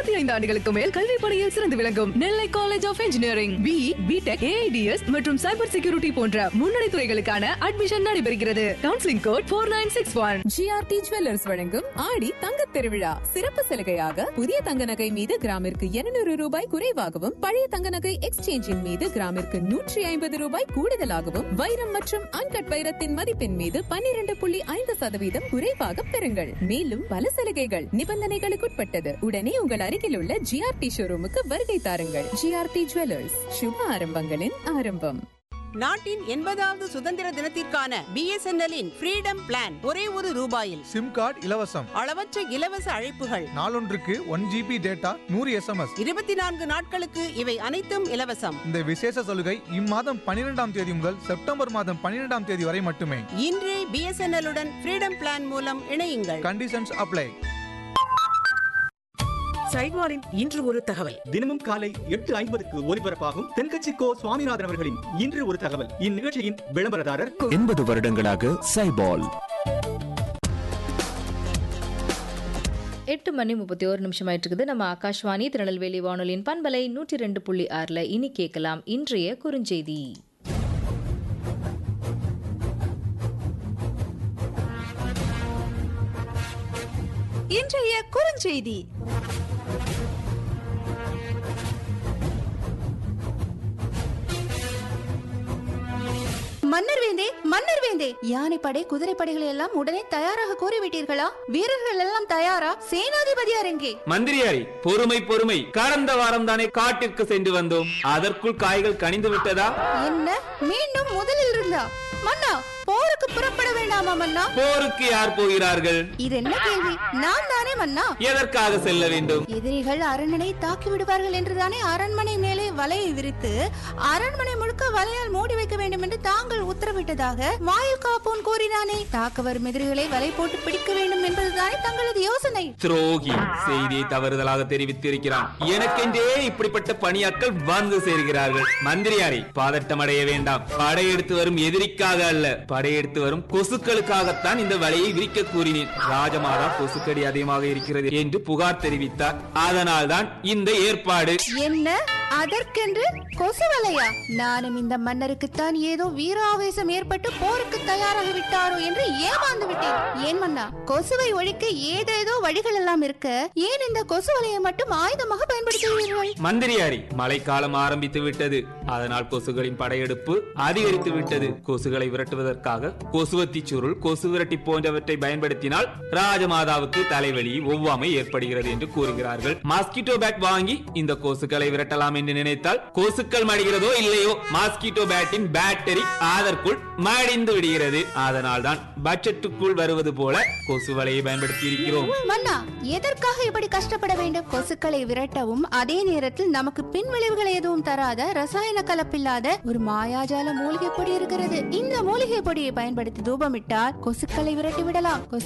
இருபத்தி ஐந்து ஆண்டுகளுக்கு மேல் கல்வி பணியில் சிறந்து விளங்கும் Nellai college of engineering B BTech AIDS மற்றும் சைபர் செக்யூரிட்டி போன்ற முன்னணி துறைகளுக்கான அட்மிஷன் நடைபெறுகிறது counselling code four nine six one GRT jewellers வழங்கும் ஆடி தங்கத் திருவிழா சிறப்பு சலுகையாக புதிய தங்க நகை மீது கிராமிற்கு 200 ரூபாய் குறைவாகவும் பழைய தங்க நகை எக்ஸ்சேஞ்சின் மீது கிராமிற்கு நூற்றி ஐம்பது ரூபாய் கூடுதலாகவும் வைரம் மற்றும் அன்கட் வைரத்தின் மதிப்பின் மீது பன்னிரண்டு புள்ளி ஐந்து சதவீதம் குறைவாக பெறுங்கள் மேலும் பல சலுகைகள் நிபந்தனைகளுக்குட்பட்டது உடனே உங்கள் அருகில் உள்ள ஜிஆர்டி ஷோரூமுக்கு வருகை தாருங்கள் ஜிஆர்டி ஜுவல்லர்ஸ் சுப ஆரம்பங்களின் ஆரம்பம் நாட்டின் எண்பதாவது சுதந்திர தினத்திற்கான பிஎஸ்என்எல்லின் ஃப்ரீடம் பிளான் ஒரே ஒரு ரூபாயில் சிம் கார்டு இலவசம் அளவற்ற இலவச அழைப்புகள் நாளொன்றுக்கு ஒன் ஜிபி டேட்டா நூறு எஸ்எம்எஸ் இருபத்தி நான்கு நாட்களுக்கு இவை அனைத்தும் இலவசம் இந்த விசேஷ சலுகை இம்மாதம் பன்னிரெண்டாம் தேதி முதல் செப்டம்பர் மாதம் பன்னிரெண்டாம் தேதி வரை மட்டுமே இன்றே பிஎஸ்என்எல் உடன் ஃப்ரீடம் பிளான் மூலம் இணையுங்கள் கண்டிஷன்ஸ் அப்ளை சைட்வாரின் இன்று ஒரு தகவல் தினமும் காலை எட்டு ஐம்பதுக்கு ஒலிபரப்பாகும் தென்கட்சி கோ சுவாமிநாதன் அவர்களின் இன்று ஒரு தகவல் இந்நிகழ்ச்சியின் விளம்பரதாரர் எண்பது வருடங்களாக சைபால் எட்டு மணி முப்பத்தி ஒரு நிமிஷம் ஆயிட்டு இருக்குது நம்ம ஆகாஷ்வாணி திருநெல்வேலி வானொலியின் பண்பலை நூற்றி ரெண்டு புள்ளி ஆறில் இனி கேட்கலாம் இன்றைய குறுஞ்செய்தி இன்றைய குறுஞ்செய்தி மன்னர் வேந்தே மன்னர் வேந்தே யானைப்படை குதிரைப்படைகள் எல்லாம் உடனே தயாராக கூறிவிட்டீர்களா வீரர்கள் எல்லாம் தயாரா சேனாதிபதியார் எங்கே மந்திரியாரி பொறுமை பொறுமை கடந்த வாரம் தானே காட்டிற்கு சென்று வந்தோம் அதற்குள் காய்கள் கனிந்து விட்டதா என்ன மீண்டும் முதலில் இருந்தா மன்னா போருக்கு புறப்பட வேண்டாமா மன்னா போருக்கு யார் போகிறார்கள் இது என்ன கேள்வி நான் தானே மன்னா எதற்காக செல்ல வேண்டும் எதிரிகள் அரண்மனை தாக்கி விடுவார்கள் என்றுதானே அரண்மனை மேலே வலையை விரித்து அரண்மனை முழுக்க வலையால் மூடி வைக்க வேண்டும் என்று தாங்கள் உத்தரவிட்டதாக வாயில் காப்போன் கூறினானே தாக்க வரும் எதிரிகளை வலை போட்டு பிடிக்க வேண்டும் என்பதுதானே தங்களது யோசனை துரோகி செய்தியை தவறுதலாக தெரிவித்திருக்கிறான் எனக்கென்றே இப்படிப்பட்ட பணியாட்கள் வந்து சேர்கிறார்கள் மந்திரியாரி பதட்டம் அடைய வேண்டாம் படையெடுத்து வரும் எதிரிக்காக அல்ல படையெடுத்து வரும் கொசுக்களுக்காகத்தான் இந்த வலையை விரிக்க கூறினேன் ராஜமாதா கொசுக்கடி அதிகமாக இருக்கிறது என்று புகார் தெரிவித்தார் அதனால் தான் இந்த ஏற்பாடு என்ன அதற்கென்று கொசு வலையா நானும் இந்த மன்னருக்குத்தான் ஏதோ வீராவேசம் ஏற்பட்டு போருக்கு தயாராகி விட்டாரோ என்று ஏமாந்து விட்டேன் ஏன் மன்னா கொசுவை ஒழிக்க ஏதேதோ வழிகள் எல்லாம் இருக்க ஏன் இந்த கொசு வலையை மட்டும் ஆயுதமாக பயன்படுத்துகிறீர்கள் மந்திரியாரி மழைக்காலம் ஆரம்பித்து விட்டது அதனால் கொசுகளின் படையெடுப்பு அதிகரித்து விட்டது கொசுகளை விரட்டுவதற்காக கொசுவத்தி சுருள் கொசு விரட்டி போன்றவற்றை பயன்படுத்தினால் ராஜமாதாவுக்கு தலைவலி ஒவ்வாமை ஏற்படுகிறது என்று கூறுகிறார்கள் மாஸ்கிட்டோ பேட் வாங்கி இந்த கொசுக்களை விரட்டலாம் என்று நினைத்தால் கொசுக்கள் மடிகிறதோ இல்லையோ மாஸ்கிட்டோ பேட்டின் பேட்டரி அதற்குள் மடிந்து விடுகிறது அதனால் தான் பட்ஜெட்டுக்குள் வருவது போல கொசு வலையை பயன்படுத்தி இருக்கிறோம் மன்னா எதற்காக இப்படி கஷ்டப்பட வேண்டும் கொசுக்களை விரட்டவும் அதே நேரத்தில் நமக்கு பின் விளைவுகள் எதுவும் தராத ரசாயன கலப்பில்லாத ஒரு மாயாஜால மூலிகை பொடி இருக்கிறது இந்த மூலிகை பொடியை பயன்படுத்தி தூபமிட்டால் கொசுக்களை விரட்டி விடலாம் கொசு